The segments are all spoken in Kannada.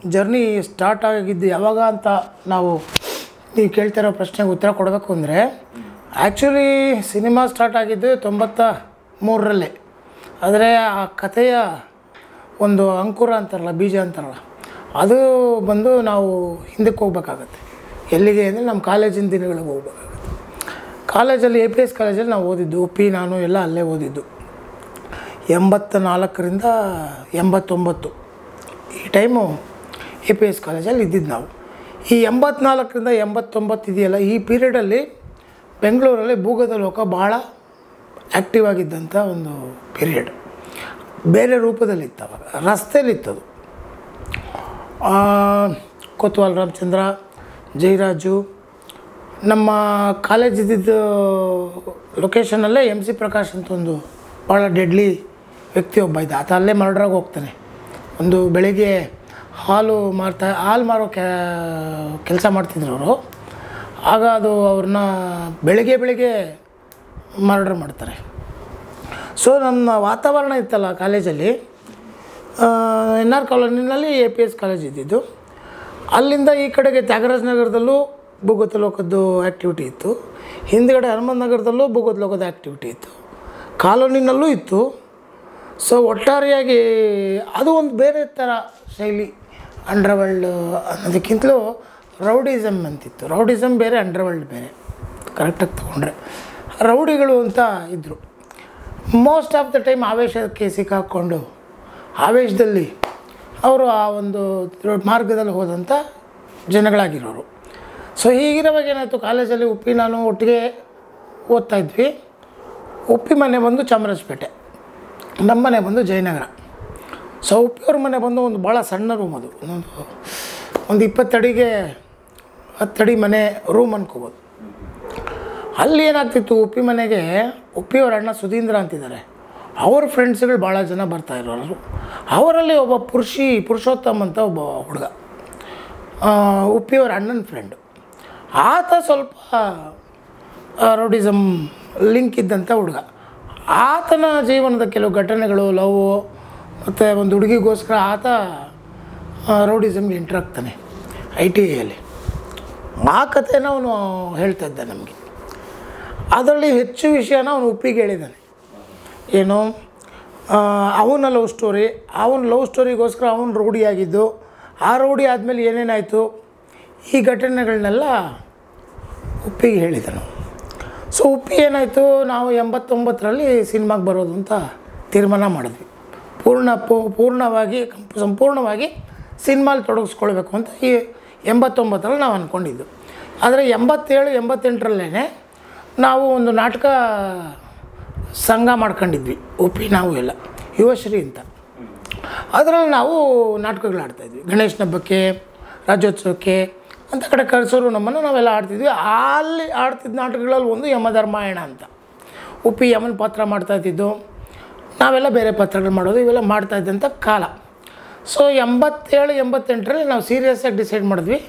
ಜರ್ನಿ ಸ್ಟಾರ್ಟ್ ಆಗಿದ್ದು ಯಾವಾಗ ಅಂತ ನಾವು ನೀವು ಕೇಳ್ತಿರೋ ಪ್ರಶ್ನೆಗೆ ಉತ್ತರ ಕೊಡಬೇಕು ಅಂದರೆ ಆ್ಯಕ್ಚುಲಿ ಸಿನಿಮಾ ಸ್ಟಾರ್ಟ್ ಆಗಿದ್ದು ತೊಂಬತ್ತ ಮೂರರಲ್ಲೇ ಆದರೆ ಆ ಕಥೆಯ ಒಂದು ಅಂಕುರ ಅಂತಾರಲ್ಲ ಬೀಜ ಅಂತಾರಲ್ಲ ಅದು ಬಂದು ನಾವು ಹಿಂದಕ್ಕೆ ಹೋಗ್ಬೇಕಾಗತ್ತೆ ಎಲ್ಲಿಗೆ ಅಂದರೆ ನಮ್ಮ ಕಾಲೇಜಿನ ದಿನಗಳಿಗೆ ಹೋಗ್ಬೇಕಾಗತ್ತೆ ಕಾಲೇಜಲ್ಲಿ ಎ ಪಿ ಎಸ್ ಕಾಲೇಜಲ್ಲಿ ನಾವು ಓದಿದ್ದು ಉಪ್ಪಿ ನಾನು ಎಲ್ಲ ಅಲ್ಲೇ ಓದಿದ್ದು ಎಂಬತ್ತ ನಾಲ್ಕರಿಂದ ಎಂಬತ್ತೊಂಬತ್ತು ಈ ಟೈಮು ಎ ಪಿ ಎಸ್ ಕಾಲೇಜಲ್ಲಿ ಇದ್ದಿದ್ದು ನಾವು ಈ ಎಂಬತ್ನಾಲ್ಕರಿಂದ ಎಂಬತ್ತೊಂಬತ್ತು ಇದೆಯಲ್ಲ ಈ ಪೀರಿಯಡಲ್ಲಿ ಬೆಂಗಳೂರಲ್ಲಿ ಭೂಗತ ಲೋಕ ಭಾಳ ಆ್ಯಕ್ಟಿವ್ ಆಗಿದ್ದಂಥ ಒಂದು ಪೀರಿಯಡ್ ಬೇರೆ ರೂಪದಲ್ಲಿತ್ತು ಅವಾಗ ರಸ್ತೆಯಲ್ಲಿತ್ತದು ಕೊತ್ವಾಲ್ ರಾಮಚಂದ್ರ ಜಯರಾಜು ನಮ್ಮ ಕಾಲೇಜ್ ಇದ್ದಿದ್ದು ಲೊಕೇಶನಲ್ಲೇ ಎಮ್ ಸಿ ಪ್ರಕಾಶ್ ಅಂತ ಒಂದು ಭಾಳ ಡೆಡ್ಲಿ ವ್ಯಕ್ತಿ ಒಬ್ಬ ಇದ್ದ ಆತ ಅಲ್ಲೇ ಮರ್ಡ್ರಾಗಿ ಹೋಗ್ತಾನೆ ಒಂದು ಬೆಳಿಗ್ಗೆ ಹಾಲು ಮಾರ್ತಾ ಹಾಲು ಮಾರೋ ಕೆಲಸ ಮಾಡ್ತಿದ್ರು ಅವರು ಆಗ ಅದು ಅವ್ರನ್ನ ಬೆಳಿಗ್ಗೆ ಬೆಳಿಗ್ಗೆ ಮರ್ಡರ್ ಮಾಡ್ತಾರೆ ಸೊ ನಮ್ಮ ವಾತಾವರಣ ಇತ್ತಲ್ಲ ಕಾಲೇಜಲ್ಲಿ ಎನ್ ಆರ್ ಕಾಲೋನಿನಲ್ಲಿ ಎ ಪಿ ಎಸ್ ಕಾಲೇಜ್ ಇದ್ದಿದ್ದು ಅಲ್ಲಿಂದ ಈ ಕಡೆಗೆ ತ್ಯಾಗರಾಜ ನಗರದಲ್ಲೂ ಭೂಗತ ಲೋಕದ್ದು ಆ್ಯಕ್ಟಿವಿಟಿ ಇತ್ತು ಹಿಂದ್ಗಡೆ ಹನುಮಂತ ನಗರದಲ್ಲೂ ಭೂಗತ ಲೋಕದ ಆ್ಯಕ್ಟಿವಿಟಿ ಇತ್ತು ಕಾಲೋನಿನಲ್ಲೂ ಇತ್ತು ಸೊ ಒಟ್ಟಾರೆಯಾಗಿ ಅದು ಒಂದು ಬೇರೆ ಥರ ಶೈಲಿ ಅಂಡರ್ವರ್ಲ್ಡ್ ಅನ್ನೋದಕ್ಕಿಂತಲೂ ರೌಡಿಸಮ್ ಅಂತಿತ್ತು ರೌಡಿಸಮ್ ಬೇರೆ ಅಂಡರ್ವರ್ಲ್ಡ್ ಬೇರೆ ಕರೆಕ್ಟಾಗಿ ತೊಗೊಂಡ್ರೆ ರೌಡಿಗಳು ಅಂತ ಇದ್ದರು ಮೋಸ್ಟ್ ಆಫ್ ದ ಟೈಮ್ ಆವೇಶಕ್ಕೆ ಸಿಕ್ಕಾಕ್ಕೊಂಡು ಆವೇಶದಲ್ಲಿ ಅವರು ಆ ಒಂದು ಮಾರ್ಗದಲ್ಲಿ ಹೋದಂಥ ಜನಗಳಾಗಿರೋರು ಸೊ ಹೀಗಿರುವಾಗ ಏನಾಯಿತು ಕಾಲೇಜಲ್ಲಿ ಉಪ್ಪಿ ನಾನು ಒಟ್ಟಿಗೆ ಓದ್ತಾ ಇದ್ವಿ ಉಪ್ಪಿ ಮನೆ ಬಂದು ಚಾಮರಾಜಪೇಟೆ ನಮ್ಮ ಮನೆ ಬಂದು ಜಯನಗರ ಸೊ ಉಪ್ಪಿಯವ್ರ ಮನೆ ಬಂದು ಒಂದು ಭಾಳ ಸಣ್ಣ ರೂಮ್ ಅದು ಒಂದು ಒಂದು ಇಪ್ಪತ್ತಡಿಗೆ ಹತ್ತಡಿ ಮನೆ ರೂಮ್ ಅನ್ಕೋಬೋದು ಅಲ್ಲಿ ಏನಾಗ್ತಿತ್ತು ಉಪ್ಪಿ ಮನೆಗೆ ಉಪ್ಪಿಯವ್ರ ಅಣ್ಣ ಸುಧೀಂದ್ರ ಅಂತಿದ್ದಾರೆ ಅವ್ರ ಫ್ರೆಂಡ್ಸ್ಗಳು ಭಾಳ ಜನ ಬರ್ತಾ ಇರೋರು ಅವರಲ್ಲಿ ಒಬ್ಬ ಪುರುಷಿ ಪುರುಷೋತ್ತಮ್ ಅಂತ ಒಬ್ಬ ಹುಡುಗ ಉಪ್ಪಿಯವ್ರ ಅಣ್ಣನ ಫ್ರೆಂಡು ಆತ ಸ್ವಲ್ಪ ರೌಡಿಸಮ್ ಲಿಂಕ್ ಇದ್ದಂಥ ಹುಡುಗ ಆತನ ಜೀವನದ ಕೆಲವು ಘಟನೆಗಳು ಲವ್ ಮತ್ತು ಒಂದು ಹುಡುಗಿಗೋಸ್ಕರ ಆತ ರೌಡಿಸಮ್ಗೆ ಎಂಟ್ರ್ ಆಗ್ತಾನೆ ಐ ಟಿ ಐಯಲ್ಲಿ ಆ ಕಥೆನ ಅವನು ಹೇಳ್ತಾ ಇದ್ದ ನಮಗೆ ಅದರಲ್ಲಿ ಹೆಚ್ಚು ವಿಷಯನ ಅವನು ಉಪ್ಪಿಗೆ ಹೇಳಿದ್ದಾನೆ ಏನು ಅವನ ಲವ್ ಸ್ಟೋರಿ ಅವನ ಲವ್ ಸ್ಟೋರಿಗೋಸ್ಕರ ಅವನು ರೌಡಿಯಾಗಿದ್ದು ಆ ರೌಡಿ ಆದಮೇಲೆ ಏನೇನಾಯಿತು ಈ ಘಟನೆಗಳನ್ನೆಲ್ಲ ಉಪ್ಪಿಗೆ ಹೇಳಿದನು ಸೊ ಉಪ್ಪಿ ಏನಾಯಿತು ನಾವು ಎಂಬತ್ತೊಂಬತ್ತರಲ್ಲಿ ಸಿನಿಮಾಗೆ ಬರೋದು ಅಂತ ತೀರ್ಮಾನ ಮಾಡಿದ್ವಿ ಪೂರ್ಣ ಪೂರ್ಣವಾಗಿ ಸಂಪೂರ್ಣವಾಗಿ ಸಿನಿಮಾಲಿ ತೊಡಗಿಸ್ಕೊಳ್ಬೇಕು ಅಂತ ಈ ಎಂಬತ್ತೊಂಬತ್ತರಲ್ಲಿ ನಾವು ಅಂದ್ಕೊಂಡಿದ್ದು ಆದರೆ ಎಂಬತ್ತೇಳು ಎಂಬತ್ತೆಂಟರಲ್ಲೇ ನಾವು ಒಂದು ನಾಟಕ ಸಂಘ ಮಾಡ್ಕೊಂಡಿದ್ವಿ ಉಪ್ಪಿ ನಾವು ಎಲ್ಲ ಯುವಶ್ರೀ ಅಂತ ಅದರಲ್ಲಿ ನಾವು ನಾಟಕಗಳು ಆಡ್ತಾಯಿದ್ವಿ ಗಣೇಶನ ಹಬ್ಬಕ್ಕೆ ರಾಜ್ಯೋತ್ಸವಕ್ಕೆ ಅಂತ ಕಡೆ ಕರೆಸೋರು ನಮ್ಮನ್ನು ನಾವೆಲ್ಲ ಆಡ್ತಿದ್ವಿ ಅಲ್ಲಿ ಆಡ್ತಿದ್ದ ನಾಟಕಗಳಲ್ಲಿ ಒಂದು ಯಮಧರ್ಮಾಯಣ ಅಂತ ಉಪ್ಪಿ ಯಮನ ಪಾತ್ರ ಮಾಡ್ತಾಯಿದ್ದು ನಾವೆಲ್ಲ ಬೇರೆ ಪಾತ್ರಗಳು ಮಾಡೋದು ಇವೆಲ್ಲ ಮಾಡ್ತಾಯಿದ್ದಂಥ ಕಾಲ ಸೊ ಎಂಬತ್ತೇಳು ಎಂಬತ್ತೆಂಟರಲ್ಲಿ ನಾವು ಸೀರಿಯಸ್ಸಾಗಿ ಡಿಸೈಡ್ ಮಾಡಿದ್ವಿ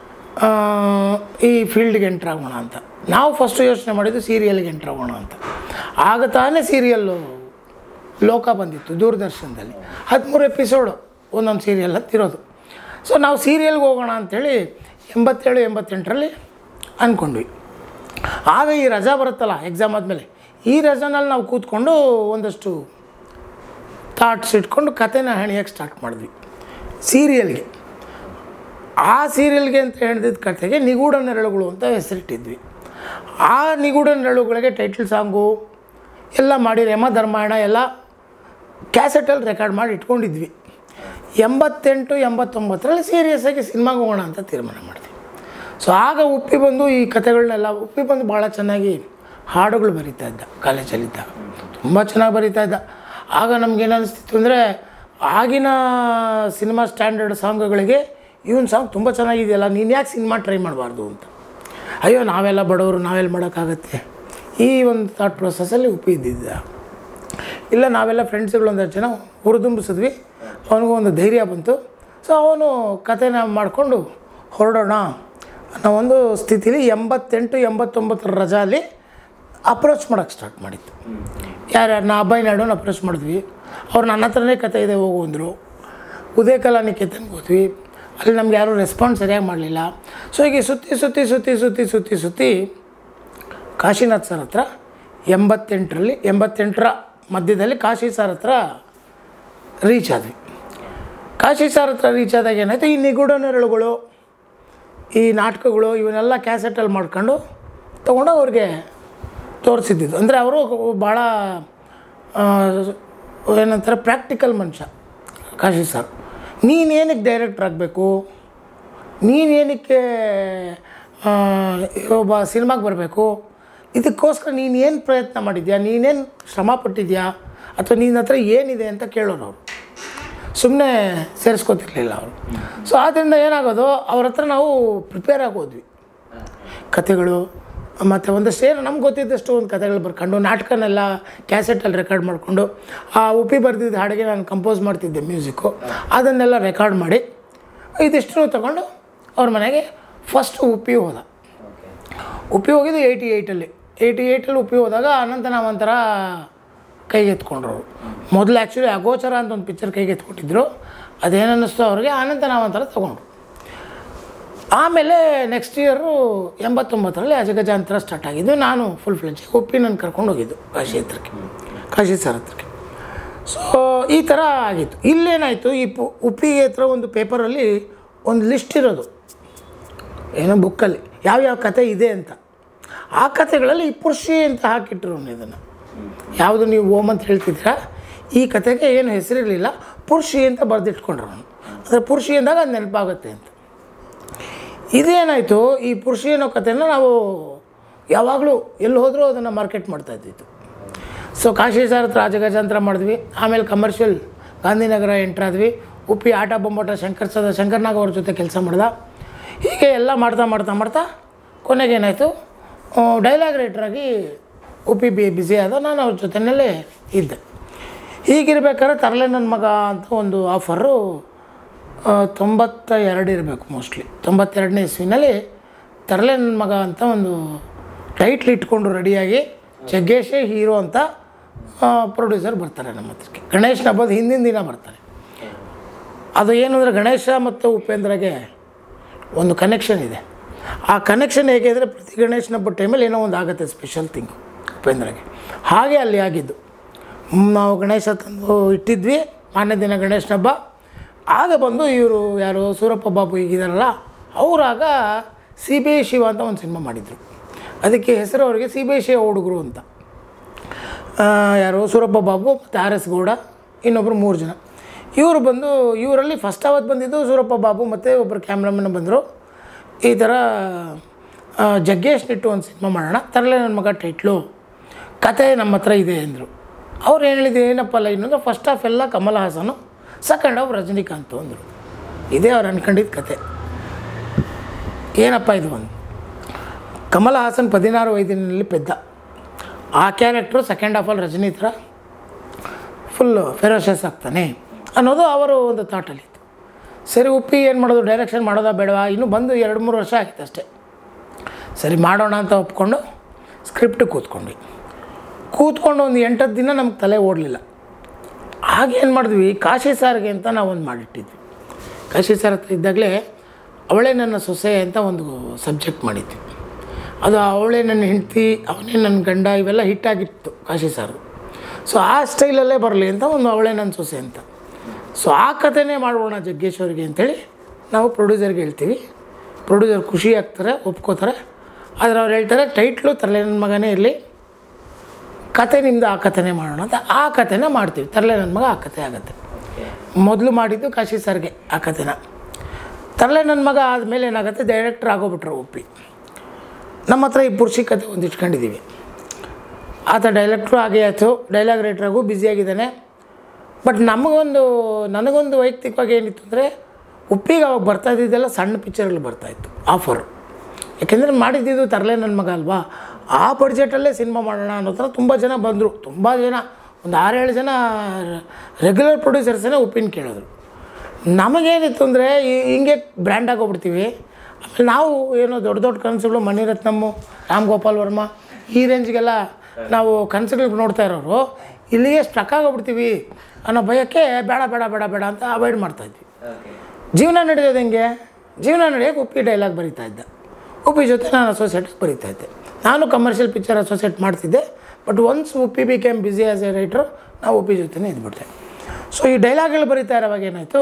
ಈ ಫೀಲ್ಡ್ಗೆ ಎಂಟ್ರ್ ಆಗೋಣ ಅಂತ ನಾವು ಫಸ್ಟು ಯೋಚನೆ ಮಾಡಿದ್ದು ಸೀರಿಯಲ್ಗೆ ಎಂಟ್ರ್ ಆಗೋಣ ಅಂತ ಆಗ ತಾನೇ ಸೀರಿಯಲ್ಲು ಲೋಕ ಬಂದಿತ್ತು ದೂರದರ್ಶನದಲ್ಲಿ ಹದಿಮೂರು ಎಪಿಸೋಡು ಒಂದೊಂದು ಸೀರಿಯಲ್ ಅಂತ ಇರೋದು ಸೊ ನಾವು ಸೀರಿಯಲ್ಗೆ ಹೋಗೋಣ ಅಂಥೇಳಿ ಎಂಬತ್ತೇಳು ಎಂಬತ್ತೆಂಟರಲ್ಲಿ ಅಂದ್ಕೊಂಡ್ವಿ ಆಗ ಈ ರಜಾ ಬರುತ್ತಲ್ಲ ಎಕ್ಸಾಮ್ ಆದಮೇಲೆ ಈ ರಜಾನಲ್ಲಿ ನಾವು ಕೂತ್ಕೊಂಡು ಒಂದಷ್ಟು ಥಾಟ್ಸ್ ಇಟ್ಕೊಂಡು ಕಥೆನ ಹೆಣಿಯೋಕ್ಕೆ ಸ್ಟಾರ್ಟ್ ಮಾಡಿದ್ವಿ ಸೀರಿಯಲ್ಗೆ ಆ ಸೀರಿಯಲ್ಗೆ ಅಂತ ಹೇಳಿದ ಕಥೆಗೆ ನಿಗೂಢ ನೆರಳುಗಳು ಅಂತ ಹೆಸರಿಟ್ಟಿದ್ವಿ ಆ ನಿಗೂಢ ನೆರಳುಗಳಿಗೆ ಟೈಟಲ್ ಸಾಂಗು ಎಲ್ಲ ಮಾಡಿ ಯಮ ಧರ್ಮಾಯಣ ಎಲ್ಲ ಕ್ಯಾಸೆಟಲ್ಲಿ ರೆಕಾರ್ಡ್ ಮಾಡಿ ಇಟ್ಕೊಂಡಿದ್ವಿ ಎಂಬತ್ತೆಂಟು ಎಂಬತ್ತೊಂಬತ್ತರಲ್ಲಿ ಸೀರಿಯಸ್ಸಾಗಿ ಸಿನಿಮಾಗೆ ಹೋಗೋಣ ಅಂತ ತೀರ್ಮಾನ ಮಾಡಿದ್ವಿ ಸೊ ಆಗ ಉಪ್ಪಿ ಬಂದು ಈ ಕಥೆಗಳನ್ನೆಲ್ಲ ಉಪ್ಪಿ ಬಂದು ಭಾಳ ಚೆನ್ನಾಗಿ ಹಾಡುಗಳು ಬರೀತಾ ಇದ್ದ ಕಾಲೇಜಲ್ಲಿದ್ದಾಗ ತುಂಬ ಚೆನ್ನಾಗಿ ಬರೀತಾ ಇದ್ದ ಆಗ ನಮ್ಗೇನು ಅನಿಸ್ತಿತ್ತು ಅಂದರೆ ಆಗಿನ ಸಿನಿಮಾ ಸ್ಟ್ಯಾಂಡರ್ಡ್ ಸಾಂಗ್ಗಳಿಗೆ ಇವನ್ ಸಾಂಗ್ ತುಂಬ ಚೆನ್ನಾಗಿದೆಯಲ್ಲ ನೀನು ಯಾಕೆ ಸಿನಿಮಾ ಟ್ರೈ ಮಾಡಬಾರ್ದು ಅಂತ ಅಯ್ಯೋ ನಾವೆಲ್ಲ ಬಡವರು ನಾವೆಲ್ಲ ಮಾಡೋಕ್ಕಾಗತ್ತೆ ಈ ಒಂದು ಥಾಟ್ ಪ್ರೊಸೆಸ್ಸಲ್ಲಿ ಉಪ್ಪಿ ಇದ್ದಿದ್ದ ಇಲ್ಲ ನಾವೆಲ್ಲ ಫ್ರೆಂಡ್ಸ್ಗಳು ಒಂದಷ್ಟು ಜನ ಹುರಿದುಂಬಿಸಿದ್ವಿ ಅವನಿಗೂ ಒಂದು ಧೈರ್ಯ ಬಂತು ಸೊ ಅವನು ಕಥೆನ ಮಾಡಿಕೊಂಡು ಹೊರಡೋಣ ಅನ್ನೋ ಒಂದು ಸ್ಥಿತಿಲಿ ಎಂಬತ್ತೆಂಟು ಎಂಬತ್ತೊಂಬತ್ತರ ರಜಾಲಿ ಅಪ್ರೋಚ್ ಮಾಡೋಕ್ಕೆ ಸ್ಟಾರ್ಟ್ ಮಾಡಿತ್ತು ಯಾರ್ಯಾರನ್ನ ಅಬ್ಬಾಯಿ ನಾಡೋನ ಅಪ್ರೋಚ್ ಮಾಡಿದ್ವಿ ಅವ್ರು ನನ್ನ ಹತ್ರನೇ ಕತೆ ಇದೆ ಹೋಗು ಅಂದರು ಉದಯ ಕಲಾ ನಿಕೇತನ್ಗೆ ಹೋದ್ವಿ ಅಲ್ಲಿ ನಮ್ಗೆ ಯಾರೂ ರೆಸ್ಪಾನ್ಸ್ ಸರಿಯಾಗಿ ಮಾಡಲಿಲ್ಲ ಸೊ ಹೀಗೆ ಸುತ್ತಿ ಸುತ್ತಿ ಸುತ್ತಿ ಸುತ್ತಿ ಸುತ್ತಿ ಸುತ್ತಿ ಕಾಶಿನಾಥ್ ಸರ್ ಹತ್ರ ಎಂಬತ್ತೆಂಟರಲ್ಲಿ ಎಂಬತ್ತೆಂಟರ ಮಧ್ಯದಲ್ಲಿ ಕಾಶಿ ಸರ್ ಹತ್ರ ರೀಚ್ ಆದ್ವಿ ಕಾಶಿ ಸರ್ ಹತ್ರ ರೀಚ್ ಆದಾಗ ಏನಾಯಿತು ಈ ನಿಗೂಢ ನೆರಳುಗಳು ಈ ನಾಟಕಗಳು ಇವನ್ನೆಲ್ಲ ಕ್ಯಾಸೆಟಲ್ಲಿ ಮಾಡ್ಕೊಂಡು ತೊಗೊಂಡು ಅವ್ರಿಗೆ ತೋರಿಸಿದ್ದು ಅಂದರೆ ಅವರು ಭಾಳ ಆ, ಏನಂತಾರೆ ಪ್ರಾಕ್ಟಿಕಲ್ ಮನುಷ್ಯ ಕಾಶಿ ಸರ್ ನೀನೇನಕ್ಕೆ ಡೈರೆಕ್ಟ್ರ್ ಆಗಬೇಕು ನೀನೇನಕ್ಕೆ ಆ, ಒಬ್ಬ ಸಿನಿಮಾಗೆ ಬರಬೇಕು ಇದಕ್ಕೋಸ್ಕರ ನೀನು ಏನು ಪ್ರಯತ್ನ ಮಾಡಿದ್ಯಾ ನೀನೇನು ಶ್ರಮ ಪಟ್ಟಿದ್ಯಾ ಅಥವಾ ನಿನ್ನ ಹತ್ರ ಏನಿದೆ ಅಂತ ಕೇಳೋರು ಅವರು ಸುಮ್ಮನೆ ಸೇರಿಸ್ಕೊತಿರ್ಲಿಲ್ಲ ಅವರು ಸೊ ಆದ್ದರಿಂದ ಏನಾಗೋದು ಅವ್ರ ಹತ್ರ ನಾವು ಪ್ರಿಪೇರ್ ಆಗೋದ್ವಿ ಕಥೆಗಳು ಮತ್ತು ಒಂದಷ್ಟು ಏನು ನಮ್ಗೆ ಗೊತ್ತಿದ್ದಷ್ಟು ಒಂದು ಕಥೆಗಳು ಬರ್ಕೊಂಡು ನಾಟಕನೆಲ್ಲ ಕ್ಯಾಸೆಟಲ್ಲಿ ರೆಕಾರ್ಡ್ ಮಾಡಿಕೊಂಡು ಆ ಉಪಿ ಬರೆದಿದ್ದ ಹಾಡಿಗೆ ನಾನು ಕಂಪೋಸ್ ಮಾಡ್ತಿದ್ದೆ ಮ್ಯೂಸಿಕ್ಕು ಅದನ್ನೆಲ್ಲ ರೆಕಾರ್ಡ್ ಮಾಡಿ ಇದಿಷ್ಟು ತಗೊಂಡು ಅವ್ರ ಮನೆಗೆ ಫಸ್ಟ್ ಉಪ್ಪಿ ಹೋದ ಉಪ್ಪಿ ಹೋಗಿದ್ದು ಏಯ್ಟಿ ಏಯ್ಟಲ್ಲಿ ಏಯ್ಟಿ ಏಯ್ಟಲ್ಲಿ ಉಪ್ಪಿ ಹೋದಾಗ ಅನಂತ ನಾವಂತರ ಕೈಗೆ ಎತ್ಕೊಂಡ್ರು ಅವರು ಮೊದಲು ಆ್ಯಕ್ಚುಲಿ ಅಗೋಚರ ಅಂತ ಒಂದು ಪಿಕ್ಚರ್ ಕೈಗೆ ಎತ್ಕೊಟ್ಟಿದ್ರು ಅದೇನು ಅನ್ನಿಸ್ತು ಅವ್ರಿಗೆ ಅನಂತ ನಾವಂತರ ತೊಗೊಂಡ್ರು ಆಮೇಲೆ ನೆಕ್ಸ್ಟ್ ಇಯರು ಎಂಬತ್ತೊಂಬತ್ತರಲ್ಲಿ ಅಜಗಜಾಂತರ ಸ್ಟಾರ್ಟ್ ಆಗಿದ್ದು ನಾನು ಫುಲ್ ಫ್ಲೆಂಚ್ ಉಪ್ಪಿ ನಾನು ಕರ್ಕೊಂಡು ಹೋಗಿದ್ದು ಕಾಶಿ ಹತ್ರಕ್ಕೆ ಕಾಶಿ ಸರ್ ಹತ್ರಕ್ಕೆ ಸೊ ಈ ಥರ ಆಗಿತ್ತು ಇಲ್ಲೇನಾಯಿತು ಈ ಪು ಉಪ್ಪಿಗೆ ಹತ್ರ ಒಂದು ಪೇಪರಲ್ಲಿ ಒಂದು ಲಿಸ್ಟ್ ಇರೋದು ಏನೋ ಬುಕ್ಕಲ್ಲಿ ಯಾವ್ಯಾವ ಕತೆ ಇದೆ ಅಂತ ಆ ಕತೆಗಳಲ್ಲಿ ಈ ಪುರುಷಿ ಅಂತ ಹಾಕಿಟ್ರು ಇದನ್ನು ಯಾವುದು ನೀವು ಓಮ್ ಅಂತ ಹೇಳ್ತಿದ್ದೀರಾ ಈ ಕತೆಗೆ ಏನು ಹೆಸರಿರಲಿಲ್ಲ ಪುರುಷಿ ಅಂತ ಬರೆದಿಟ್ಕೊಂಡ್ರು ಅವನು ಅಂದರೆ ಪುರುಷಿ ಅಂದಾಗ ಅದು ನೆನಪಾಗುತ್ತೆ ಅಂತ ಇದೇನಾಯಿತು ಈ ಪುರುಷಿ ಅನ್ನೋ ಕಥೆನ ನಾವು ಯಾವಾಗಲೂ ಎಲ್ಲಿ ಹೋದರೂ ಅದನ್ನು ಮಾರ್ಕೆಟ್ ಮಾಡ್ತಾ ಇದ್ದಿತ್ತು ಸೊ ಕಾಶಿ ಸರ್ ಹತ್ರ ರಾಜಗಜಾಂತರ ಮಾಡಿದ್ವಿ ಆಮೇಲೆ ಕಮರ್ಷಿಯಲ್ ಗಾಂಧಿನಗರ ಎಂಟ್ರಾದ್ವಿ ಉಪ್ಪಿ ಆಟ ಬೊಂಬಾಟ ಶಂಕರ್ ಸದ ಶಂಕರ್ನಾಗ್ ಅವ್ರ ಜೊತೆ ಕೆಲಸ ಮಾಡ್ದ ಹೀಗೆ ಎಲ್ಲ ಮಾಡ್ತಾ ಮಾಡ್ತಾ ಮಾಡ್ತಾ ಕೊನೆಗೆ ಏನಾಯಿತು ಡೈಲಾಗ್ ರೈಟ್ರಾಗಿ ಉಪ್ಪಿ ಬಿ ಬ್ಯುಸಿ ಆದ ನಾನು ಅವ್ರ ಜೊತೆಯಲ್ಲೇ ಇದ್ದೆ ಹೀಗಿರ್ಬೇಕಾದ್ರೆ ತರಲೆ ನನ್ನ ಮಗ ಅಂತ ಒಂದು ಆಫರು ಆ, ತೊಂಬತ್ತ ಎರಡು ಇರಬೇಕು ಮೋಸ್ಟ್ಲಿ ತೊಂಬತ್ತೆರಡನೇ ಇಸ್ವಿನಲ್ಲಿ ತರಲೆ ನನ್ನ ಮಗ ಅಂತ ಒಂದು ಟೈಟ್ಲ್ ಇಟ್ಕೊಂಡು ರೆಡಿಯಾಗಿ ಜಗ್ಗೇಶೇ ಹೀರೋ ಅಂತ ಪ್ರೊಡ್ಯೂಸರ್ ಬರ್ತಾರೆ ನಮ್ಮ ಹತ್ರಕ್ಕೆ ಗಣೇಶನ ಹಬ್ಬದ ಹಿಂದಿನ ದಿನ ಬರ್ತಾರೆ ಅದು ಏನು ಅಂದರೆ ಗಣೇಶ ಮತ್ತು ಉಪೇಂದ್ರಗೆ ಒಂದು ಕನೆಕ್ಷನ್ ಇದೆ ಆ ಕನೆಕ್ಷನ್ ಹೇಗೆ ಅಂದರೆ ಪ್ರತಿ ಗಣೇಶನ ಹಬ್ಬದ ಟೈಮಲ್ಲಿ ಏನೋ ಒಂದು ಆಗುತ್ತೆ ಸ್ಪೆಷಲ್ ಥಿಂಗು ಉಪೇಂದ್ರಗೆ ಹಾಗೆ ಅಲ್ಲಿ ಆಗಿದ್ದು ಹ್ಮ್, ನಾವು ಗಣೇಶ ತಂದು ಇಟ್ಟಿದ್ವಿ ಮಾನ್ಯ ದಿನ ಗಣೇಶನ ಹಬ್ಬ ಆಗ ಬಂದು ಇವರು ಯಾರು ಸೂರಪ್ಪ ಬಾಬು ಈಗಿದಾರಲ್ಲ ಅವರಾಗ ಸಿ ಬಿ ಐ ಶಿವ ಅಂತ ಒಂದು ಸಿನಿಮಾ ಮಾಡಿದರು ಅದಕ್ಕೆ ಹೆಸರು ಅವರಿಗೆ ಸಿ ಬಿ ಐ ಶಿವ ಹುಡುಗರು ಅಂತ ಆ, ಯಾರು ಸೂರಪ್ಪ ಬಾಬು ಮತ್ತು ಆರ್ ಎಸ್ ಗೌಡ ಇನ್ನೊಬ್ಬರು ಮೂರು ಜನ ಇವರು ಬಂದು ಇವರಲ್ಲಿ ಫಸ್ಟ್ ಅವತ್ತು ಬಂದಿದ್ದು ಸೂರಪ್ಪ ಬಾಬು ಮತ್ತು ಒಬ್ಬರು ಕ್ಯಾಮ್ರಾಮನ್ ಬಂದರು ಈ ಥರ ಆ, ಜಗ್ಗೇಶ್ ನಿಟ್ಟು ಒಂದು ಸಿನಿಮಾ ಮಾಡೋಣ ತರಲೆ ನನ್ನ ಮಗ ಟೈಟ್ಲು ಕತೆ ನಮ್ಮ ಹತ್ರ ಇದೆ ಅಂದರು ಅವ್ರು ಏನು ಹೇಳಿದ್ರು ಏನಪ್ಪ ಲೈನ್ ಅಂದರೆ ಫಸ್ಟ್ ಹಾಫ್ ಎಲ್ಲ ಕಮಲ್ ಹಾಸನು ಸೆಕೆಂಡ್ ಹಾಫ್ ರಜನಿಕಾಂತ್ ಅಂದರು ಇದೇ ಅವ್ರು ಅನ್ಕೊಂಡಿದ್ದ ಕತೆ ಏನಪ್ಪ ಇದು ಒಂದು ಕಮಲ್ ಹಾಸನ್ ಹದಿನಾರು ವಯಸ್ಸಿನಲ್ಲಿ ಪೆದ್ದ ಆ ಕ್ಯಾರೆಕ್ಟ್ರು ಸೆಕೆಂಡ್ ಹಾಫಲ್ಲಿ ರಜನಿ ಥರ ಫುಲ್ಲು ಫೆರೋಷಸ್ ಆಗ್ತಾನೆ ಅನ್ನೋದು ಅವರು ಒಂದು ಥಾಟಲ್ಲಿತ್ತು ಸರಿ ಉಪ್ಪಿ ಏನು ಮಾಡೋದು ಡೈರೆಕ್ಷನ್ ಮಾಡೋದಾ ಬೇಡವಾ ಇನ್ನೂ ಬಂದು ಎರಡು ಮೂರು ವರ್ಷ ಆಗಿತ್ತು ಅಷ್ಟೇ ಸರಿ ಮಾಡೋಣ ಅಂತ ಒಪ್ಕೊಂಡು ಸ್ಕ್ರಿಪ್ಟ್ ಕೂತ್ಕೊಂಡ್ವಿ ಕೂತ್ಕೊಂಡು ಒಂದು ಎಂಟತ್ತು ದಿನ ನಮ್ಗೆ ತಲೆ ಓಡಲಿಲ್ಲ ಆಗೇನು ಮಾಡಿದ್ವಿ ಕಾಶಿ ಸಾರಿಗೆ ಅಂತ ನಾವು ಒಂದು ಮಾಡಿಟ್ಟಿದ್ವಿ ಕಾಶಿ ಸಾರ್ ಹತ್ರ ಇದ್ದಾಗಲೇ ಅವಳೇ ನನ್ನ ಸೊಸೆ ಅಂತ ಒಂದು ಸಬ್ಜೆಕ್ಟ್ ಮಾಡಿದ್ವಿ ಅದು ಅವಳೇ ನನ್ನ ಹೆಂಡತಿ ಅವನೇ ನನ್ನ ಗಂಡ ಇವೆಲ್ಲ ಹಿಟ್ಟಾಗಿತ್ತು ಕಾಶಿ ಸಾರು ಸೊ ಆ ಸ್ಟೈಲಲ್ಲೇ ಬರಲಿ ಅಂತ ಒಂದು ಅವಳೇ ನನ್ನ ಸೊಸೆ ಅಂತ ಸೊ ಆ ಕಥೆನೇ ಮಾಡೋಣ ಜಗ್ಗೇಶ್ ಅವ್ರಿಗೆ ಅಂತೇಳಿ ನಾವು ಪ್ರೊಡ್ಯೂಸರ್ಗೆ ಹೇಳ್ತೀವಿ ಪ್ರೊಡ್ಯೂಸರ್ ಖುಷಿ ಆಗ್ತಾರೆ ಒಪ್ಕೋತಾರೆ ಆದರೆ ಅವ್ರು ಹೇಳ್ತಾರೆ ಟೈಟ್ಲು ತರಲೆ ನನ್ನ ಮಗನೇ ಇರಲಿ ಕತೆ ನಿಮ್ಮದು ಆ ಕಥೆನೇ ಮಾಡೋಣ ಅಂತ ಆ ಕಥೆನ ಮಾಡ್ತೀವಿ ತರಲೆ ನನ್ನ ಮಗ ಆ ಕತೆ ಆಗುತ್ತೆ ಮೊದಲು ಮಾಡಿದ್ದು ಕಾಶಿ ಸರ್ಗೆ ಆ ಕಥೆನ ತರಲೆ ನನ್ನ ಮಗ ಆದಮೇಲೆ ಏನಾಗುತ್ತೆ ಡೈರೆಕ್ಟ್ರ್ ಆಗೋಗ್ಬಿಟ್ರು ಒಪ್ಪಿ ನಮ್ಮ ಹತ್ರ ಈ ಪುರುಷಿ ಕತೆ ಒಂದು ಇಟ್ಕೊಂಡಿದ್ದೀವಿ ಆತ ಡೈರೆಕ್ಟ್ರು ಆಗೇ ಆಯಿತು ಡೈಲಾಗ್ ರೈಟ್ರಾಗೂ ಬ್ಯುಸಿಯಾಗಿದ್ದಾನೆ ಬಟ್ ನಮಗೊಂದು ನನಗೊಂದು ವೈಯಕ್ತಿಕವಾಗಿ ಏನಿತ್ತು ಅಂದರೆ ಉಪ್ಪಿಗೆ ಅವಾಗ ಬರ್ತಾ ಇದ್ದಿದ್ದೆಲ್ಲ ಸಣ್ಣ ಪಿಕ್ಚರಲ್ಲಿ ಬರ್ತಾಯಿತ್ತು ಆಫರು ಯಾಕೆಂದರೆ ಮಾಡಿದ್ದಿದ್ದು ತರಲೆ ನನ್ನ ಮಗ ಅಲ್ವಾ ಆ ಬಡ್ಜೆಟಲ್ಲೇ ಸಿನಿಮಾ ಮಾಡೋಣ ಅನ್ನೋ ಥರ ತುಂಬ ಜನ ಬಂದರು ತುಂಬ ಜನ ಒಂದು ಆರೇಳು ಜನ ರೆಗ್ಯುಲರ್ ಪ್ರೊಡ್ಯೂಸರ್ಸೇ ಉಪ್ಪಿನ ಕೇಳಿದ್ರು ನಮಗೇನಿತ್ತು ಅಂದರೆ ಹಿಂಗೆ ಬ್ರ್ಯಾಂಡ್ ಆಗೋಗ್ಬಿಡ್ತೀವಿ ಆಮೇಲೆ ನಾವು ಏನೋ ದೊಡ್ಡ ದೊಡ್ಡ ಕನಸುಗಳು ಮಣಿರತ್ನಮ್ಮು ರಾಮ್ ಗೋಪಾಲ್ ವರ್ಮ ಈ ರೇಂಜ್ಗೆಲ್ಲ ನಾವು ಕನಸುಗಳು ನೋಡ್ತಾ ಇರೋರು ಇಲ್ಲಿಗೆ ಸ್ಟ್ರಕ್ ಆಗೋಗ್ಬಿಡ್ತೀವಿ ಅನ್ನೋ ಭಯಕ್ಕೆ ಬೇಡ ಬೇಡ ಬೇಡ ಬೇಡ ಅಂತ ಅವಾಯ್ಡ್ ಮಾಡ್ತಾಯಿದ್ವಿ ಜೀವನ ನಡೆಯೋದು ಹೆಂಗೆ ಜೀವನ ನಡೆಯೋಕೆ ಉಪ್ಪಿ ಡೈಲಾಗ್ ಬರೀತಾ ಇದ್ದೆ ಉಪ್ಪಿ ಜೊತೆ ನಾನು ಅಸೋಸಿಯೇಟ್ ಬರೀತಾ ಇದ್ದೆ ನಾನು ಕಮರ್ಷಿಯಲ್ ಪಿಕ್ಚರ್ ಅಸೋಸಿಯೇಟ್ ಮಾಡ್ತಿದ್ದೆ but once Uppi became busy as a writer ನಾವು ಉಪ್ಪಿ ಜೊತೆನೇ ಇದ್ಬಿಟ್ಟೆ ಸೊ ಈ ಡೈಲಾಗ್ಗಳು ಬರೀತಾ ಇರೋವಾಗ ಏನಾಯಿತು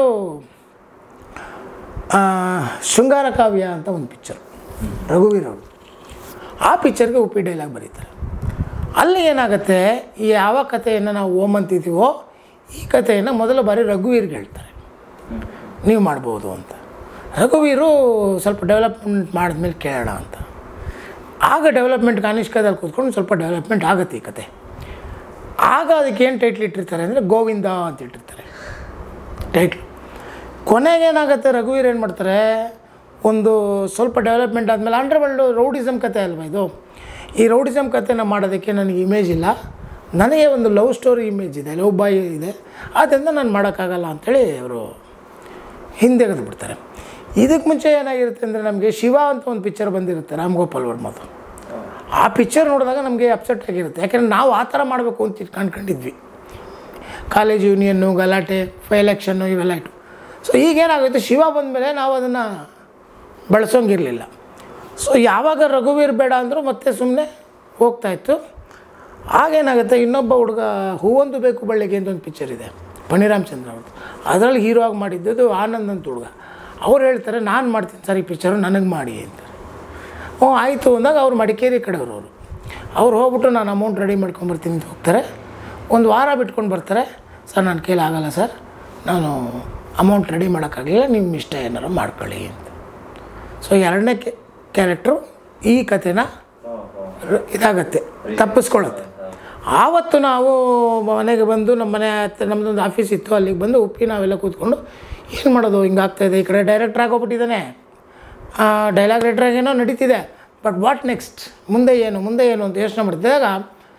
ಆ, ಶೃಂಗಾರ ಕಾವ್ಯ ಅಂತ ಒಂದು ಪಿಕ್ಚರ್ ರಘುವೀರ್ ಅವರು ಆ ಪಿಕ್ಚರ್ಗೆ ಉಪ್ಪಿ ಡೈಲಾಗ್ ಬರೀತಾರೆ ಅಲ್ಲಿ ಏನಾಗುತ್ತೆ ಈ ಯಾವ ಕಥೆಯನ್ನು ನಾವು ಓಮ್ ಅಂತಿದ್ದೀವೋ ಈ ಕಥೆಯನ್ನು ಮೊದಲ ಬಾರಿ ರಘುವೀರ್ಗೆ ಹೇಳ್ತಾರೆ ನೀವು ಮಾಡ್ಬೋದು ಅಂತ ರಘುವೀರು ಸ್ವಲ್ಪ ಡೆವಲಪ್ಮೆಂಟ್ ಮಾಡಿದ್ಮೇಲೆ ಕೇಳೋಣ ಅಂತ ಆಗ ಡೆವಲಪ್ಮೆಂಟ್ ಕಾನಿಷ್ಕದಲ್ಲಿ ಕೂತ್ಕೊಂಡು ಸ್ವಲ್ಪ ಡೆವಲಪ್ಮೆಂಟ್ ಆಗುತ್ತೆ ಈ ಕತೆ ಆಗ ಅದಕ್ಕೆ ಏನು ಟೈಟ್ಲ್ ಇಟ್ಟಿರ್ತಾರೆ ಅಂದರೆ ಗೋವಿಂದ ಅಂತ ಇಟ್ಟಿರ್ತಾರೆ ಟೈಟ್ಲು ಕೊನೆಗೆ ಏನಾಗುತ್ತೆ ರಘುವೀರ್ ಏನು ಮಾಡ್ತಾರೆ ಒಂದು ಸ್ವಲ್ಪ ಡೆವಲಪ್ಮೆಂಟ್ ಆದಮೇಲೆ ಅಂಡರ್ ವರ್ಲ್ಡು ರೌಡಿಸಮ್ ಕತೆ ಅಲ್ವಾ ಇದು ಈ ರೌಡಿಸಮ್ ಕತೆನ ಮಾಡೋದಕ್ಕೆ ನನಗೆ ಇಮೇಜ್ ಇಲ್ಲ ನನಗೆ ಒಂದು ಲವ್ ಸ್ಟೋರಿ ಇಮೇಜ್ ಇದೆ ಲವ್ ಬಾಯ್ ಇದೆ ಆದ್ದರಿಂದ ನಾನು ಮಾಡೋಕ್ಕಾಗಲ್ಲ ಅಂಥೇಳಿ ಅವರು ಹಿಂದೆಗೆದು ಬಿಡ್ತಾರೆ ಇದಕ್ಕೆ ಮುಂಚೆ ಏನಾಗಿರುತ್ತೆ ಅಂದರೆ ನಮಗೆ ಶಿವ ಅಂತ ಒಂದು ಪಿಕ್ಚರ್ ಬಂದಿರುತ್ತೆ ರಾಮ್ ಗೋಪಾಲ್ ವರ್ಮದು ಆ ಪಿಕ್ಚರ್ ನೋಡಿದಾಗ ನಮಗೆ ಅಪ್ಸೆಟ್ ಆಗಿರುತ್ತೆ ಯಾಕೆಂದರೆ ನಾವು ಆ ಥರ ಮಾಡಬೇಕು ಅಂತ ಕಂಡ್ಕೊಂಡಿದ್ವಿ ಕಾಲೇಜ್ ಯೂನಿಯನ್ನು ಗಲಾಟೆ ಎಲೆಕ್ಷನ್ನು ಇವೆಲ್ಲ ಇಟ್ಟು ಸೊ ಈಗೇನಾಗುತ್ತೆ ಶಿವ ಬಂದಮೇಲೆ ನಾವು ಅದನ್ನು ಬಳಸೋಂಗಿರಲಿಲ್ಲ ಸೊ ಯಾವಾಗ ರಘುವೀರ್ ಬೇಡ ಅಂದರೂ ಮತ್ತೆ ಸುಮ್ಮನೆ ಹೋಗ್ತಾಯಿತ್ತು ಆಗೇನಾಗುತ್ತೆ ಇನ್ನೊಬ್ಬ ಹುಡುಗ ಹೂವೊಂದು ಬೇಕು ಬಳ್ಳಿಗೆ ಅಂತ ಒಂದು ಪಿಕ್ಚರ್ ಇದೆ ಪಣಿರಾಮಚಂದ್ರ ಅವ್ರದ್ದು ಅದರಲ್ಲಿ ಹೀರೋ ಆಗಿ ಮಾಡಿದ್ದದು ಆನಂದ್ ಅಂತ ಹುಡುಗ ಅವ್ರು ಹೇಳ್ತಾರೆ ನಾನು ಮಾಡ್ತೀನಿ ಸರ್ ಈ ಪಿಕ್ಚರು ನನಗೆ ಮಾಡಿ ಅಂತ ಹ್ಞೂ ಆಯಿತು ಅಂದಾಗ ಅವ್ರು ಮಡಿಕೇರಿ ಕಡೆಯವರು ಅವರು ಅವ್ರು ಹೋಗ್ಬಿಟ್ಟು ನಾನು ಅಮೌಂಟ್ ರೆಡಿ ಮಾಡ್ಕೊಂಬರ್ತೀನಿ ಅಂತ ಹೋಗ್ತಾರೆ ಒಂದು ವಾರ ಬಿಟ್ಕೊಂಡು ಬರ್ತಾರೆ ಸರ್ ನನ್ನ ಕೈಲಿ ಆಗಲ್ಲ ಸರ್ ನಾನು ಅಮೌಂಟ್ ರೆಡಿ ಮಾಡೋಕ್ಕಾಗಲಿಲ್ಲ ನಿಮ್ಮ ಇಷ್ಟ ಏನಾರು ಮಾಡ್ಕೊಳ್ಳಿ ಅಂತ ಸೊ ಎರಡನೇ ಕ್ಯಾರೆಕ್ಟ್ರು ಈ ಕಥೆನ ರ- ಇದಾಗತ್ತೆ ತಪ್ಪಿಸ್ಕೊಳ್ಳುತ್ತೆ ಆವತ್ತು ನಾವು ಮನೆಗೆ ಬಂದು ನಮ್ಮ ಮನೆ ಹತ್ರ ನಮ್ಮದೊಂದು ಆಫೀಸ್ ಇತ್ತು ಅಲ್ಲಿಗೆ ಬಂದು ಉಪ್ಪಿ ನಾವೆಲ್ಲ ಕೂತ್ಕೊಂಡು ಏನು ಮಾಡೋದು ಹಿಂಗಾಗ್ತಾಯಿದೆ ಈ ಕಡೆ ಡೈರೆಕ್ಟ್ರ್ ಆಗೋಗ್ಬಿಟ್ಟಿದ್ದಾನೆ ಡೈಲಾಗ್ ರೈಟ್ರಾಗೇನೋ ನಡೀತಿದೆ ಬಟ್ ವಾಟ್ ನೆಕ್ಸ್ಟ್ ಮುಂದೆ ಏನು ಮುಂದೆ ಏನು ಅಂತ ಯೋಚನೆ ಮಾಡ್ತಿದ್ದಾಗ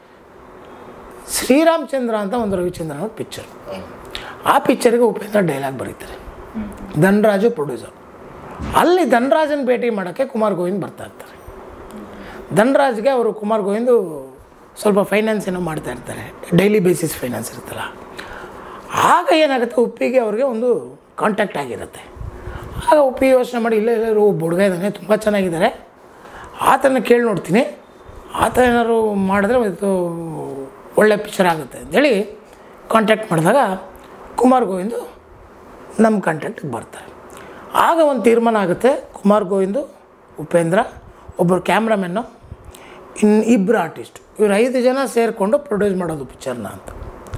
ಶ್ರೀರಾಮಚಂದ್ರ ಅಂತ ಒಂದು ರವಿಚಂದ್ರ ಅವ್ರ ಪಿಕ್ಚರ್ ಆ ಪಿಕ್ಚರ್ಗೆ ಉಪೇಂದ್ರ ಡೈಲಾಗ್ ಬರೀತಾರೆ ಧನರಾಜು ಪ್ರೊಡ್ಯೂಸರ್ ಅಲ್ಲಿ ಧನರಾಜನ ಭೇಟಿ ಮಾಡೋಕ್ಕೆ ಕುಮಾರ್ ಗೋವಿಂದ್ ಬರ್ತಾ ಇರ್ತಾರೆ ಧನರಾಜ್ಗೆ ಅವರು ಕುಮಾರ್ ಗೋವಿಂದು ಸ್ವಲ್ಪ ಫೈನಾನ್ಸ್ ಏನೋ ಮಾಡ್ತಾ ಇರ್ತಾರೆ ಡೈಲಿ ಬೇಸಿಸ್ ಫೈನಾನ್ಸ್ ಇರುತ್ತಲ್ಲ ಆಗ ಏನಾಗುತ್ತೆ ಉಪ್ಪಿಗೆ ಅವ್ರಿಗೆ ಒಂದು ಕಾಂಟ್ಯಾಕ್ಟ್ ಆಗಿರುತ್ತೆ ಆಗ ಉಪ್ಪಿ ಯೋಚನೆ ಮಾಡಿ ಇಲ್ಲ ಇಲ್ಲ ಒಬ್ಬ ಹುಡುಗ ಇದ್ದಾನೆ ತುಂಬ ಚೆನ್ನಾಗಿದ್ದಾರೆ ಆತನ ಕೇಳಿ ನೋಡ್ತೀನಿ ಆತ ಏನಾದ್ರು ಮಾಡಿದ್ರೆ ಇದು ಒಳ್ಳೆ ಪಿಕ್ಚರ್ ಆಗುತ್ತೆ ಅಂತೇಳಿ ಕಾಂಟ್ಯಾಕ್ಟ್ ಮಾಡಿದಾಗ ಕುಮಾರ್ ಗೋವಿಂದು ನಮ್ಮ ಕಾಂಟ್ಯಾಕ್ಟಿಗೆ ಬರ್ತಾರೆ ಆಗ ಒಂದು ತೀರ್ಮಾನ ಆಗುತ್ತೆ ಕುಮಾರ್ ಗೋವಿಂದು ಉಪೇಂದ್ರ ಒಬ್ಬರು ಕ್ಯಾಮ್ರಾಮೆನ್ನು ಇನ್ನು ಇಬ್ಬರು ಆರ್ಟಿಸ್ಟ್ ಇವ್ರು ಐದು ಜನ ಸೇರಿಕೊಂಡು ಪ್ರೊಡ್ಯೂಸ್ ಮಾಡೋದು ಪಿಕ್ಚರ್ನ ಅಂತ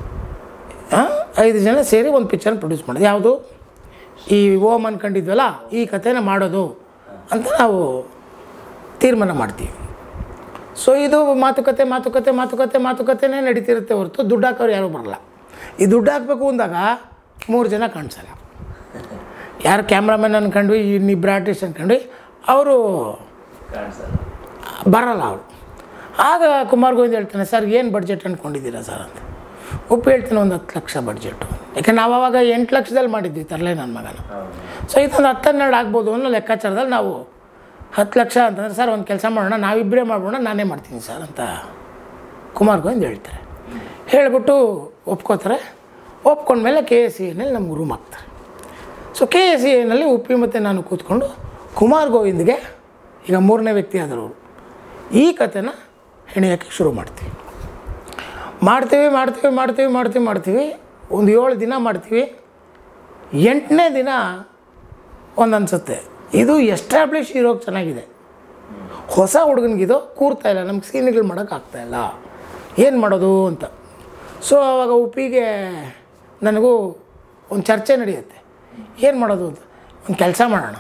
ಆ, ಐದು ಜನ ಸೇರಿ ಒಂದು ಪಿಕ್ಚರ್ನ ಪ್ರೊಡ್ಯೂಸ್ ಮಾಡೋದು ಯಾವುದು ಈ ಓಮ್ ಅನ್ಕೊಂಡಿದ್ವಲ್ಲ ಈ ಕಥೆನ ಮಾಡೋದು ಅಂತ ನಾವು ತೀರ್ಮಾನ ಮಾಡ್ತೀವಿ ಸೊ ಇದು ಮಾತುಕತೆ ಮಾತುಕತೆ ಮಾತುಕತೆ ಮಾತುಕತೆನೇ ನಡೀತಿರುತ್ತೆ ಹೊರತು ದುಡ್ಡು ಹಾಕೋರು ಯಾರೂ ಬರಲ್ಲ ಈ ದುಡ್ಡು ಹಾಕಬೇಕು ಅಂದಾಗ ಮೂರು ಜನ ಕಾಣಿಸಲ್ಲ ಯಾರು ಕ್ಯಾಮ್ರಾಮನ್ ಅನ್ಕೊಂಡ್ವಿ ಇನ್ನಿಬ್ಬರು ಆರ್ಟಿಸ್ಟ್ ಅನ್ಕೊಂಡ್ವಿ ಅವರು ಕಾಣಿಸಲ್ಲ ಬರಲ್ಲ ಅವರು ಆಗ ಕುಮಾರ್ ಗೋವಿಂದ್ ಹೇಳ್ತಾನೆ ಸರ್ ಏನು ಬಡ್ಜೆಟ್ ಅಂದ್ಕೊಂಡಿದ್ದೀರಾ ಸರ್ ಅಂತ ಉಪ್ಪು ಹೇಳ್ತಾನೆ ಒಂದು ಹತ್ತು ಲಕ್ಷ ಬಡ್ಜೆಟು ಯಾಕೆ ನಾವು ಅವಾಗ ಎಂಟು ಲಕ್ಷದಲ್ಲಿ ಮಾಡಿದ್ವಿ ತರಲೆ ನನ್ನ ಮಗನ ಹೌದು ಸೊ ಇದೊಂದು ಹತ್ತು ಹನ್ನೆರಡು ಆಗ್ಬೋದು ಅನ್ನೋ ಲೆಕ್ಕಾಚಾರದಲ್ಲಿ ನಾವು ಹತ್ತು ಲಕ್ಷ ಅಂತಂದ್ರೆ ಸರ್ ಒಂದು ಕೆಲಸ ಮಾಡೋಣ ನಾವಿಬ್ಬರೇ ಮಾಡೋಣ ನಾನೇ ಮಾಡ್ತೀನಿ ಸರ್ ಅಂತ ಕುಮಾರ್ ಗೋವಿಂದ್ ಹೇಳ್ತಾರೆ ಹೇಳಿಬಿಟ್ಟು ಒಪ್ಕೋತಾರೆ ಒಪ್ಕೊಂಡ್ಮೇಲೆ ಕೆ ಎಸ್ ಸಿ ಎನಲ್ಲಿ ನಮ್ಗೆ ರೂಮ್ ಹಾಕ್ತಾರೆ ಸೊ ಕೆ ಎಸ್ ಸಿ ಎನಲ್ಲಿ ಉಪ್ಪಿ ಮತ್ತು ನಾನು ಕೂತ್ಕೊಂಡು ಕುಮಾರ್ ಗೋವಿಂದ್ಗೆ ಈಗ ಮೂರನೇ ವ್ಯಕ್ತಿ ಆದರು ಅವರು ಈ ಕಥೆನ ಹೆಣೆಯೋಕ್ಕೆ ಶುರು ಮಾಡ್ತೀವಿ ಮಾಡ್ತೀವಿ ಮಾಡ್ತೀವಿ ಮಾಡ್ತೀವಿ ಮಾಡ್ತೀವಿ ಮಾಡ್ತೀವಿ ಒಂದು ಏಳು ದಿನ ಮಾಡ್ತೀವಿ ಎಂಟನೇ ದಿನ ಒಂದು ಅನಿಸುತ್ತೆ ಇದು ಎಸ್ಟಾಬ್ಲಿಷ್ ಇರೋಕ್ಕೆ ಚೆನ್ನಾಗಿದೆ ಹೊಸ ಹುಡುಗನಿಗಿದು ಕೂರ್ತಾ ಇಲ್ಲ ನಮ್ಗೆ ಸೀನ್ಗಳು ಮಾಡೋಕ್ಕಾಗ್ತಾಯಿಲ್ಲ ಏನು ಮಾಡೋದು ಅಂತ ಸೊ ಆವಾಗ ಉಪ್ಪಿಗೆ ನನಗೂ ಒಂದು ಚರ್ಚೆ ನಡೆಯುತ್ತೆ ಏನು ಮಾಡೋದು ಅಂತ ಒಂದು ಕೆಲಸ ಮಾಡೋಣ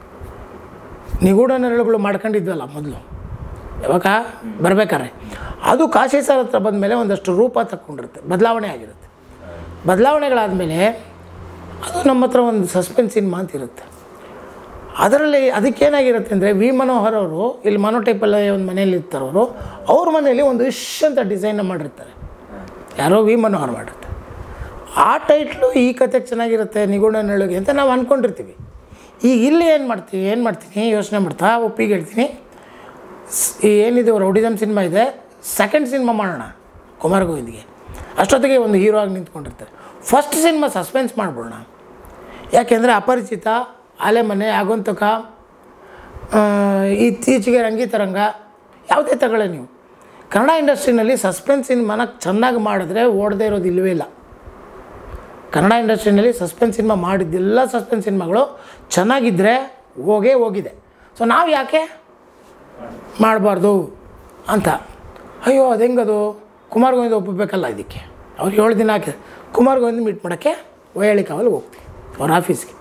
ನಿಗೂಢ ನೆರಳುಗಳು ಮಾಡ್ಕೊಂಡಿದ್ವಲ್ಲ ಮೊದಲು ಯಾವಾಗ ಬರ್ಬೇಕಾರೆ ಅದು ಕಾಶಿ ಸರ್ ಹತ್ರ ಬಂದಮೇಲೆ ಒಂದಷ್ಟು ರೂಪ ತಗೊಂಡಿರುತ್ತೆ ಬದಲಾವಣೆ ಆಗಿರುತ್ತೆ ಬದಲಾವಣೆಗಳಾದಮೇಲೆ ಅದು ನಮ್ಮ ಹತ್ರ ಒಂದು ಸಸ್ಪೆನ್ಸ್ ಸಿನಿಮಾ ಅಂತ ಇರುತ್ತೆ ಅದರಲ್ಲಿ ಅದಕ್ಕೇನಾಗಿರುತ್ತೆ ಅಂದರೆ ವಿ ಮನೋಹರ್ ಅವರು ಇಲ್ಲಿ ಮನೋಟೈಪಲ್ಲ ಒಂದು ಮನೇಲಿ ಇರ್ತಾರವರು ಅವ್ರ ಮನೇಲಿ ಒಂದು ಇಶ್ ಅಂತ ಡಿಸೈನ್ ಮಾಡಿರ್ತಾರೆ ಯಾರೋ ವಿ ಮನೋಹರ್ ಮಾಡಿರ್ತಾರೆ ಆ ಟೈಟ್ಲು ಈ ಕತೆಗೆ ಚೆನ್ನಾಗಿರುತ್ತೆ ನಿಗೂಢ ನೆರಳಿಗೆ ಅಂತ ನಾವು ಅಂದ್ಕೊಂಡಿರ್ತೀವಿ ಈಗ ಇಲ್ಲಿ ಏನು ಮಾಡ್ತೀವಿ ಏನು ಮಾಡ್ತೀನಿ ಯೋಚನೆ ಮಾಡ್ತಾ ಒಪ್ಪಿಗೆ ಹೇಳ್ತೀನಿ ಸ್- ಈ ಏನಿದೆ ರೌಡಿಸಮ್ ಸಿನಿಮಾ ಇದೆ ಸೆಕೆಂಡ್ ಸಿನಿಮಾ ಮಾಡೋಣ ಕುಮಾರ್ ಗೋವಿಂದ್ಗೆ ಅಷ್ಟೊತ್ತಿಗೆ ಒಂದು ಹೀರೋ ಆಗಿ ನಿಂತ್ಕೊಂಡಿರ್ತಾರೆ ಫಸ್ಟ್ ಸಿನಿಮಾ ಸಸ್ಪೆನ್ಸ್ ಮಾಡ್ಬಿಡೋಣ ಯಾಕೆಂದರೆ ಅಪರಿಚಿತ ಆಲೆಮನೆ ಆಗಂತಕ ಆ, ಇತ್ತೀಚೆಗೆ ರಂಗಿತರಂಗ ಯಾವುದೇ ತಗೊಳ್ಳಿ ನೀವು ಕನ್ನಡ ಇಂಡಸ್ಟ್ರಿನಲ್ಲಿ ಸಸ್ಪೆನ್ಸ್ ಸಿನಿಮಾನ ಚೆನ್ನಾಗಿ ಮಾಡಿದ್ರೆ ಓಡದೇ ಇರೋದು ಇಲ್ಲವೇ ಇಲ್ಲ ಕನ್ನಡ ಇಂಡಸ್ಟ್ರಿನಲ್ಲಿ ಸಸ್ಪೆನ್ಸ್ ಸಿನಿಮಾ ಮಾಡಿದ್ದೆಲ್ಲ ಸಸ್ಪೆನ್ಸ್ ಸಿನಿಮಾಗಳು ಚೆನ್ನಾಗಿದ್ದರೆ ಹೋಗೇ ಹೋಗಿದೆ ಸೊ ನಾವು ಯಾಕೆ ಮಾಡಬಾರ್ದು ಅಂತ ಅಯ್ಯೋ ಅದು ಹೆಂಗದು ಕುಮಾರ್ ಗೋವಿಂದ ಒಪ್ಪಬೇಕಲ್ಲ ಇದಕ್ಕೆ ಅವ್ರು ಏಳು ದಿನ ಹಾಕಿ ಕುಮಾರ್ ಗೋವಿಂದ ಮೀಟ್ ಮಾಡೋಕ್ಕೆ ವೈಯಾಳಿ ಕಾವಲ್ಲಿ ಹೋಗ್ತೀವಿ ಅವ್ರ ಆಫೀಸ್ಗೆ